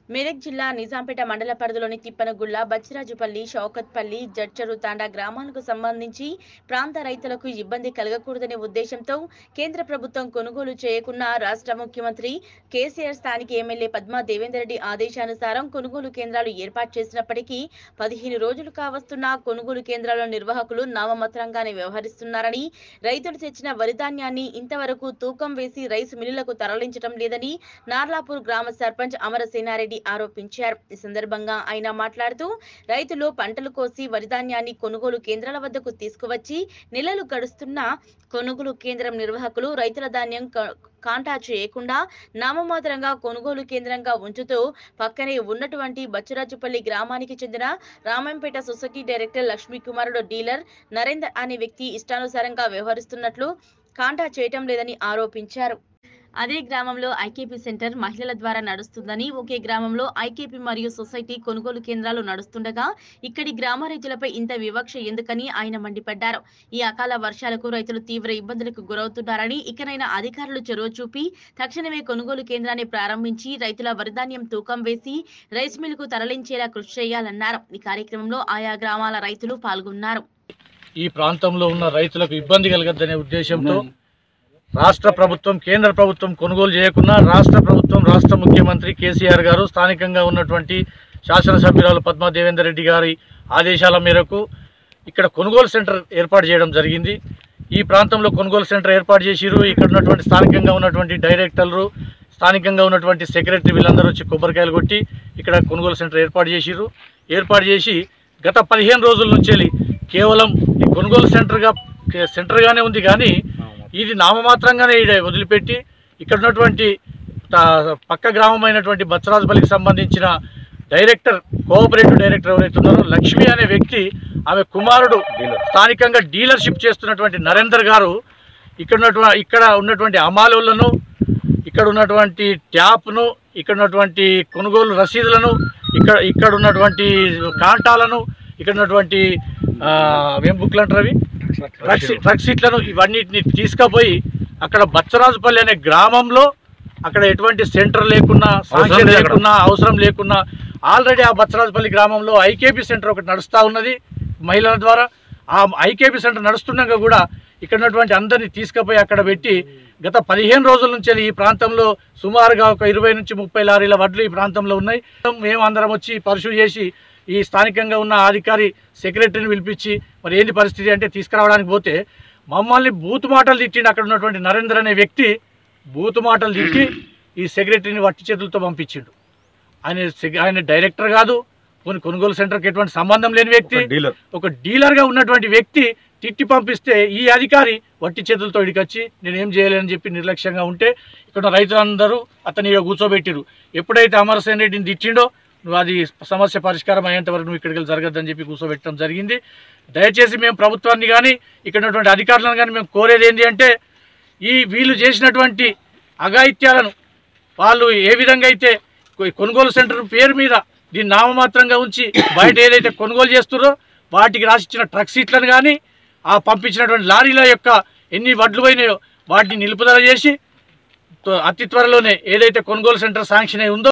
మెదక్ జిల్లా నిజాంపేట మండల పరిధిలోని తిప్పనగుళ్ల బచ్చిరాజుపల్లి షౌకత్పల్లి జడ్చరు తాండా గ్రామాలకు సంబంధించి ప్రాంత రైతులకు ఇబ్బంది కలగకూడదనే ఉద్దేశంతో కేంద్ర ప్రభుత్వం కొనుగోలు చేయకున్న రాష్ట్ర ముఖ్యమంత్రి కేసీఆర్ స్థానిక ఎమ్మెల్యే పద్మా దేవేందర్ రెడ్డి ఆదేశానుసారం కొనుగోలు కేంద్రాలు ఏర్పాటు చేసినప్పటికీ పదిహేను రోజులు కావస్తున్న కొనుగోలు కేంద్రాల నిర్వాహకులు నామమాత్రంగానే వ్యవహరిస్తున్నారని రైతులు తెచ్చిన వరి ధాన్యాన్ని ఇంతవరకు తూకం వేసి రైస్ మిల్లులకు తరలించడం లేదని నార్లాపూర్ గ్రామ సర్పంచ్ అమరసేనారెడ్డి ఆరోపించారు ఈ సందర్భంగా ఆయన మాట్లాడుతూ రైతులు పంటలు కోసి వరి ధాన్యాన్ని కొనుగోలు కేంద్రాల వద్దకు తీసుకువచ్చి నెలలు గడుస్తున్నా కొనుగోలు కేంద్రం నిర్వాహకులు రైతుల ధాన్యం క- కాంటా చేయకుండా నామమాత్రంగా కొనుగోలు కేంద్రంగా ఉంచుతూ పక్కనే ఉన్నటువంటి బచ్చురాజుపల్లి గ్రామానికి చెందిన రామంపేట సొసైటీ డైరెక్టర్ లక్ష్మీ కుమారుడు డీలర్ నరేందర్ అనే వ్యక్తి ఇష్టానుసారంగా వ్యవహరిస్తున్నట్లు కాంటా చేయటం లేదని ఆరోపించారు అదే గ్రామంలో ఐకేపీ సెంటర్ మహిళల ద్వారా నడుస్తుందని ఒకే గ్రామంలో ఐకేపీ మరియు సొసైటీ కొనుగోలు కేంద్రాలు నడుస్తుండగా ఇక్కడి గ్రామ రైతులపై ఇంత వివక్ష ఎందుకని ఆయన మండిపడ్డారు ఈ అకాల వర్షాలకు రైతులు తీవ్ర ఇబ్బందులకు గురవుతున్నారని ఇకనైనా అధికారులు చొరవ చూపి తక్షణమే కొనుగోలు కేంద్రాన్ని ప్రారంభించి రైతుల వరిధాన్యం తూకం వేసి రైస్ మిల్లుకు తరలించేలా కృషి చేయాలన్నారు ఈ కార్యక్రమంలో ఆయా గ్రామాల రైతులు పాల్గొన్నారు ఈ ప్రాంతంలో ఉన్న రైతులకు ఇబ్బంది కలగద్దనే ఉద్దేశంతో రాష్ట్ర ప్రభుత్వం కేంద్ర ప్రభుత్వం కొనుగోలు చేయకుండా రాష్ట్ర ప్రభుత్వం రాష్ట్ర ముఖ్యమంత్రి కేసీఆర్ గారు స్థానికంగా ఉన్నటువంటి శాసనసభ్యురాలు పద్మా దేవేందర్ రెడ్డి గారి ఆదేశాల మేరకు ఇక్కడ కొనుగోలు సెంటర్ ఏర్పాటు చేయడం జరిగింది ఈ ప్రాంతంలో కొనుగోలు సెంటర్ ఏర్పాటు చేసిరు ఇక్కడ ఉన్నటువంటి స్థానికంగా ఉన్నటువంటి డైరెక్టర్లు స్థానికంగా ఉన్నటువంటి సెక్రటరీ వీళ్ళందరూ వచ్చి కొబ్బరికాయలు కొట్టి ఇక్కడ కొనుగోలు సెంటర్ ఏర్పాటు చేసిరు ఏర్పాటు చేసి గత పదిహేను రోజుల నుంచి కేవలం ఈ కొనుగోలు సెంటర్గా సెంటర్గానే ఉంది కానీ ఇది నామమాత్రంగానే ఈడ వదిలిపెట్టి ఇక్కడ ఉన్నటువంటి తా- పక్క గ్రామం అయినటువంటి బచ్చరాజుపల్లికి సంబంధించిన డైరెక్టర్ కోఆపరేటివ్ డైరెక్టర్ ఎవరైతే ఉన్నారో లక్ష్మి అనే వ్యక్తి ఆమె కుమారుడు స్థానికంగా డీలర్షిప్ చేస్తున్నటువంటి నరేందర్ గారు ఇక్కడ ఉన్నటువంటి ఇక్కడ ఉన్నటువంటి అమాలోళ్లను ఇక్కడ ఉన్నటువంటి ట్యాప్ను ఇక్కడ ఉన్నటువంటి కొనుగోలు రసీదులను ఇక్కడ ఇక్కడ ఉన్నటువంటి కాంటాలను ఇక్కడ ఉన్నటువంటి ఆ, ఏం బుక్లు అంటారు అవి ట్రక్ సీ- ట్రక్ సీట్లను ఇవన్నిటిని తీసుకుపోయి అక్కడ బచ్చరాజుపల్లి అనే గ్రామంలో అక్కడ ఎటువంటి సెంటర్ లేకున్నా సాంక్షన్ లేకున్నా అవసరం లేకున్నా ఆల్రెడీ ఆ బచ్చరాజుపల్లి గ్రామంలో ఐకేపీ సెంటర్ ఒకటి నడుస్తూ ఉన్నది మహిళల ద్వారా ఆ ఐకేపీ సెంటర్ నడుస్తుండగా కూడా ఇక్కడ ఉన్నటువంటి అందరినీ తీసుకుపోయి అక్కడ పెట్టి గత పదిహేను రోజుల నుంచి ఈ ప్రాంతంలో సుమారుగా ఒక ఇరవై నుంచి ముప్పై లారీల వడ్లు ఈ ప్రాంతంలో ఉన్నాయి మేము అందరం వచ్చి పరిశు చేసి ఈ స్థానికంగా ఉన్న అధికారి సెక్రటరీని పిలిపించి మరి ఏంది పరిస్థితి అంటే తీసుకురావడానికి పోతే మమ్మల్ని బూతు మాటలు తిట్టిండు అక్కడ ఉన్నటువంటి నరేంద్ర అనే వ్యక్తి బూతు మాటలు తిట్టి ఈ సెక్రటరీని వట్టి చేతులతో పంపించిండు ఆయన సెక్- ఆయన డైరెక్టర్ కాదు కొన్ని కొనుగోలు సెంటర్కి ఎటువంటి సంబంధం లేని వ్యక్తి డీలర్ ఒక డీలర్గా ఉన్నటువంటి వ్యక్తి తిట్టి పంపిస్తే ఈ అధికారి వట్టి చేతులతో ఇడికొచ్చి నేను ఏం చేయలేనని చెప్పి నిర్లక్ష్యంగా ఉంటే ఇక్కడ ఉన్న రైతులందరూ అతని ఈడ కూర్చోబెట్టిరు ఎప్పుడైతే అమరసేన్ రెడ్డిని తిట్టిండో నువ్వు అది సమస్య పరిష్కారం అయ్యేంత వరకు నువ్వు ఇక్కడికి వెళ్ళి జరగద్దని చెప్పి కూర్చోబెట్టడం జరిగింది దయచేసి మేము ప్రభుత్వాన్ని కానీ ఇక్కడ ఉన్నటువంటి అధికారులను కానీ మేము కోరేది ఏంటి అంటే ఈ వీళ్ళు చేసినటువంటి అఘాయిత్యాలను వాళ్ళు ఏ విధంగా అయితే కొ- కొనుగోలు సెంటర్ పేరు మీద దీన్ని నామమాత్రంగా ఉంచి బయట ఏదైతే కొనుగోలు చేస్తున్నారో వాటికి రాసిచ్చిన ట్రక్ సీట్లను కానీ ఆ పంపించినటువంటి లారీల యొక్క ఎన్ని వడ్లు పోయినాయో వాటిని నిలుపుదల చేసి త్వ- అతి త్వరలోనే ఏదైతే కొనుగోలు సెంటర్ శాంక్షన్ అయి ఉందో